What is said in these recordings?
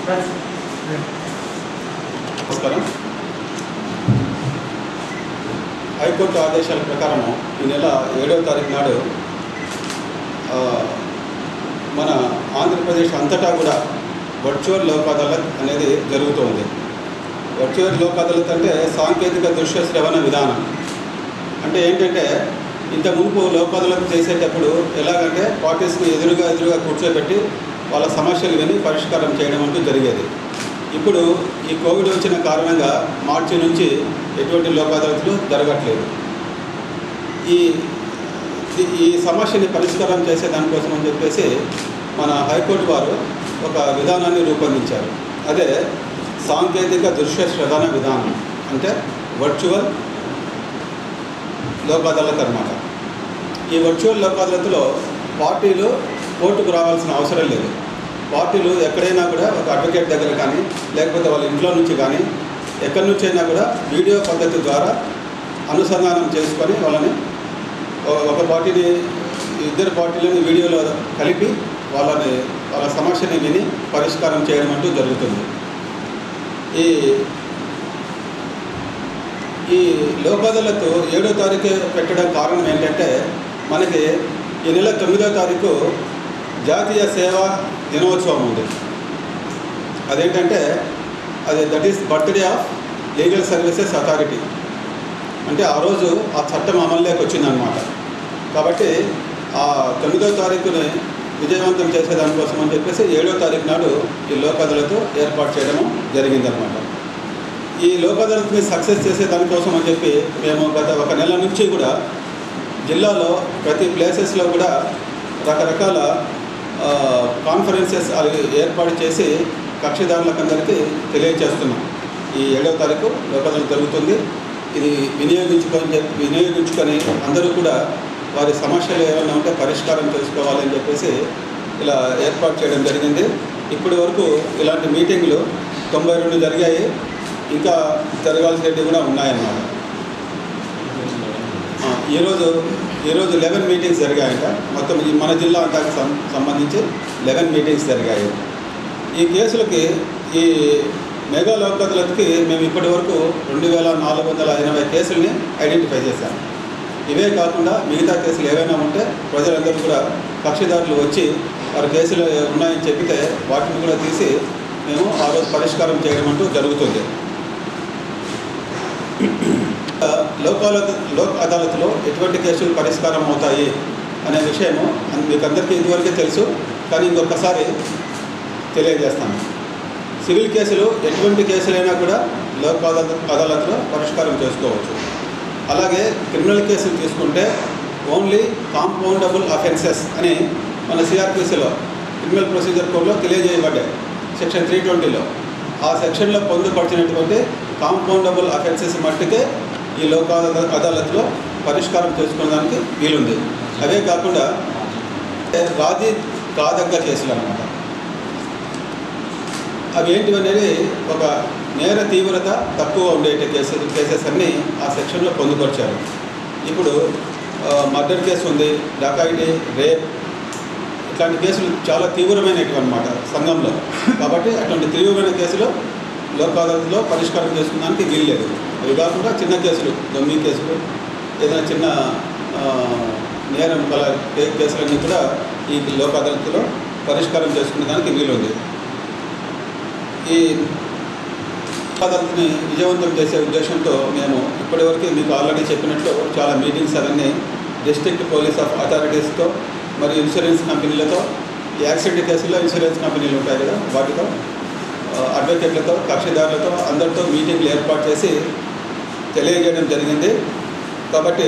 నమస్కారం హైకోర్టు ఆదేశాల ప్రకారము ఈ నెల ఏడవ తారీఖు నాడు ఆ, మన ఆంధ్రప్రదేశ్ అంతటా కూడా వర్చువల్ లోక్ అదాలత్ అనేది జరుగుతోంది వర్చువల్ లోక్ అదాలత్ అంటే సాంకేతిక దృశ్య శ్రవణ విధానం అంటే ఏంటంటే ఇంత మునుపు లోక్ అదాలత్ చేసేటప్పుడు ఎలాగంటే పార్టీస్ని ఎదురుగా ఎదురుగా కూర్చోబెట్టి వాళ్ళ సమస్యలు విని పరిష్కారం చేయడం అంటూ జరిగేది ఇప్పుడు ఈ కోవిడ్ వచ్చిన కారణంగా మార్చి నుంచి ఎటువంటి లోక్ అదాలత్లు జరగట్లేదు ఈ ఈ- ఈ సమస్యని పరిష్కారం చేసే దానికోసం అని చెప్పేసి మన హైకోర్టు వారు ఒక విధానాన్ని రూపొందించారు అదే సాంకేతిక దృశ్య శ్రవణ విధానం అంటే వర్చువల్ లోక్ అదాలత్ అనమాట ఈ వర్చువల్ లోక్ అదాలత్లో పార్టీలు కోర్టుకు రావాల్సిన అవసరం లేదు పార్టీలు ఎక్కడైనా కూడా ఒక అడ్వకేట్ దగ్గర కానీ లేకపోతే వాళ్ళ ఇంట్లో నుంచి కానీ ఎక్కడి నుంచి అయినా కూడా వీడియో పద్ధతి ద్వారా అనుసంధానం చేసుకొని వాళ్ళని ఒక- ఒక పార్టీని ఇద్దరు పార్టీలను వీడియోలో కలిపి వాళ్ళని వాళ్ళ సమస్యని విని పరిష్కారం చేయడం అంటూ జరుగుతుంది ఈ ఈ లోక్ అదాలత్ ఏడో తారీఖు పెట్టడం కారణం ఏంటంటే మనకి ఈ నెల తొమ్మిదో తారీఖు జాతీయ సేవా దినోత్సవం ఉంది అదేంటంటే అది that is birthday of legal services authority అంటే ఆ రోజు ఆ చట్టం అమల్లోకి వచ్చిందనమాట కాబట్టి ఆ తొమ్మిదో తారీఖుని విజయవంతం చేసే దానికోసం అని చెప్పేసి ఏడో తారీఖు నాడు ఈ లోక్ అదాలత్ ఏర్పాటు చేయడం జరిగిందనమాట ఈ లోక్ అదాలత్ని సక్సెస్ చేసే దానికోసం అని చెప్పి మేము గత ఒక నెల నుంచి కూడా జిల్లాలో ప్రతి ప్లేసెస్లో కూడా రకరకాల ఆ, కాన్ఫరెన్సెస్ అవి ఏర్పాటు చేసి కక్షిదారులకందరికీ తెలియజేస్తున్నాం ఈ ఏడవ తారీఖు లోక్ అదాలత్ జరుగుతుంది ఇది వినియోగించుకొని చెప్పి వినియోగించుకొని అందరూ కూడా వారి సమస్యలు ఏమైనా ఉంటే పరిష్కారం చేసుకోవాలని చెప్పేసి ఇలా ఏర్పాటు చేయడం జరిగింది ఇప్పటి వరకు ఇలాంటి మీటింగ్లు తొంభై రెండు జరిగాయి ఇంకా జరగాల్సినవి కూడా ఉన్నాయన్నమాట ఆ, ఈరోజు ఈరోజు లెవెన్ మీటింగ్స్ జరిగాయంట మొత్తం ఈ మన జిల్లా అంతాకి సం సంబంధించి లెవెన్ మీటింగ్స్ జరిగాయి ఈ కేసులకి ఈ మెగా లోక్ అదాలత్కి మేము ఇప్పటి వరకు రెండు వేల నాలుగు వందల ఎనభై కేసుల్ని ఐడెంటిఫై చేశాం ఇవే కాకుండా మిగతా కేసులు ఏవైనా ఉంటే ప్రజలందరూ కూడా కక్షిదారులు వచ్చి వారి కేసులు ఉన్నాయని చెప్పితే వాటిని కూడా తీసి మేము ఆ రోజు పరిష్కారం చేయడం అంటూ జరుగుతుంది లోక్ అదాలత్ లోక్ అదాలత్లో ఎటువంటి కేసులు పరిష్కారం అవుతాయి అనే విషయము అన్- మీకు అందరికీ ఇదివరకే తెలుసు కానీ ఇంకొకసారి తెలియజేస్తాను సివిల్ కేసులు ఎటువంటి కేసులైనా కూడా లోక్ అదాలత్ అదాలత్లో పరిష్కారం చేసుకోవచ్చు అలాగే క్రిమినల్ కేసులు తీసుకుంటే ఓన్లీ కాంపౌండబుల్ అఫెన్సెస్ అని మన సిఆర్పిసిలో క్రిమినల్ ప్రొసీజర్ కోడ్లో తెలియజేయబడ్డాయి సెక్షన్ త్రీ ట్వంటీలో ఆ సెక్షన్లో పొందుపరిచినటువంటి కాంపౌండబుల్ అఫెన్సెస్ మట్టుకే ఈ లోక్ అదా- అదాలత్లో పరిష్కారం చేసుకోవడానికి వీలుంది అవే కాకుండా రాజీ కాదగ్గ కేసులు అనమాట అవి ఏంటివనేది ఒక నేర తీవ్రత తక్కువ ఉండేటి కేసెస్ కేసెస్ అన్నీ ఆ సెక్షన్లో పొందుపరిచారు ఇప్పుడు మర్డర్ కేసు ఉంది డకాయిటీ రేప్ ఇట్లాంటి కేసులు చాలా తీవ్రమైనవి అనమాట సంఘంలో కాబట్టి అటువంటి తీవ్రమైన కేసులు లోక్ అదాలత్లో పరిష్కారం చేసుకోవడానికి వీల్లేదు అవి కాకుండా చిన్న కేసులు దొంగి కేసులు ఏదైనా చిన్న ఆ, నేరం గల కే- కేసులన్నీ కూడా ఈ లోక్ అదాలత్లో పరిష్కారం చేసుకునే దానికి వీలుంది ఈ అదాలత్ని విజయవంతం చేసే ఉద్దేశంతో మేము ఇప్పటివరకు మీకు ఆల్రెడీ చెప్పినట్లు చాలా మీటింగ్స్ అవన్నీ డిస్ట్రిక్ట్ పోలీస్ ఆఫ్ అథారిటీస్తో మరియు ఇన్సూరెన్స్ కంపెనీలతో ఈ యాక్సిడెంట్ కేసుల్లో ఇన్సూరెన్స్ కంపెనీలు ఉంటాయి కదా వాటితో ఆ, అడ్వకేట్లతో కక్షిదారులతో అందరితో మీటింగ్లు ఏర్పాటు చేసి తెలియజేయడం జరిగింది కాబట్టి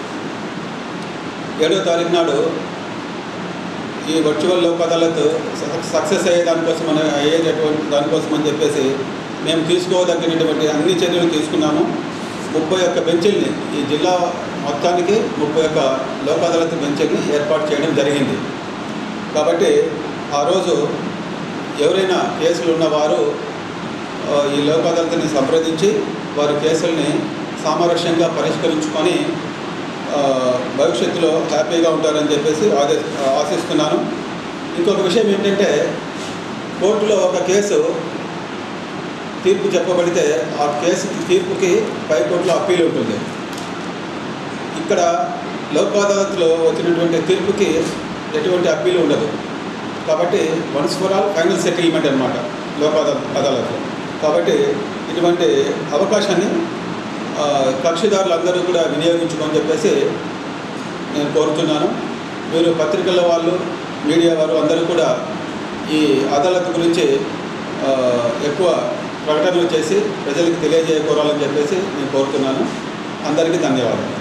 ఏడో తారీఖు నాడు ఈ వర్చువల్ లోక్ అదాలత్ స- సక్సెస్ అయ్యే దానికోసం అని అయ్యేటటువంటి దానికోసం అని చెప్పేసి మేము తీసుకోదగినటువంటి అన్ని చర్యలు తీసుకున్నాము ముప్పై ఒక్క బెంచుల్ని ఈ జిల్లా మొత్తానికి ముప్పై ఒక్క లోక్ అదాలత్ బెంచుల్ని ఏర్పాటు చేయడం జరిగింది కాబట్టి ఆ రోజు ఎవరైనా కేసులు ఉన్నవారు ఆ, ఈ లోక్ అదాలత్ని సంప్రదించి వారి కేసుల్ని సామరస్యంగా పరిష్కరించుకొని ఆ, భవిష్యత్తులో హ్యాపీగా ఉంటారని చెప్పేసి ఆదే ఆశిస్తున్నాను ఇంకొక విషయం ఏంటంటే కోర్టులో ఒక కేసు తీర్పు చెప్పబడితే ఆ కేసు తీర్పుకి పై కోర్టులో అప్పీల్ ఉంటుంది ఇక్కడ లోక్ అదాలత్లో వచ్చినటువంటి తీర్పుకి ఎటువంటి అప్పీల్ ఉండదు కాబట్టి once for all final settlement అనమాట లోక్ అదా- అదాలత్లో కాబట్టి ఇటువంటి అవకాశాన్ని ఆ, కక్షిదారులందరూ కూడా వినియోగించుకోని చెప్పేసి నేను కోరుతున్నాను మీరు పత్రికల వాళ్ళు మీడియా వారు అందరూ కూడా ఈ అదాలత్ గురించి ఆ, ఎక్కువ ప్రకటనలు చేసి ప్రజలకు తెలియజేయకూరాలని చెప్పేసి నేను కోరుతున్నాను అందరికీ ధన్యవాదాలు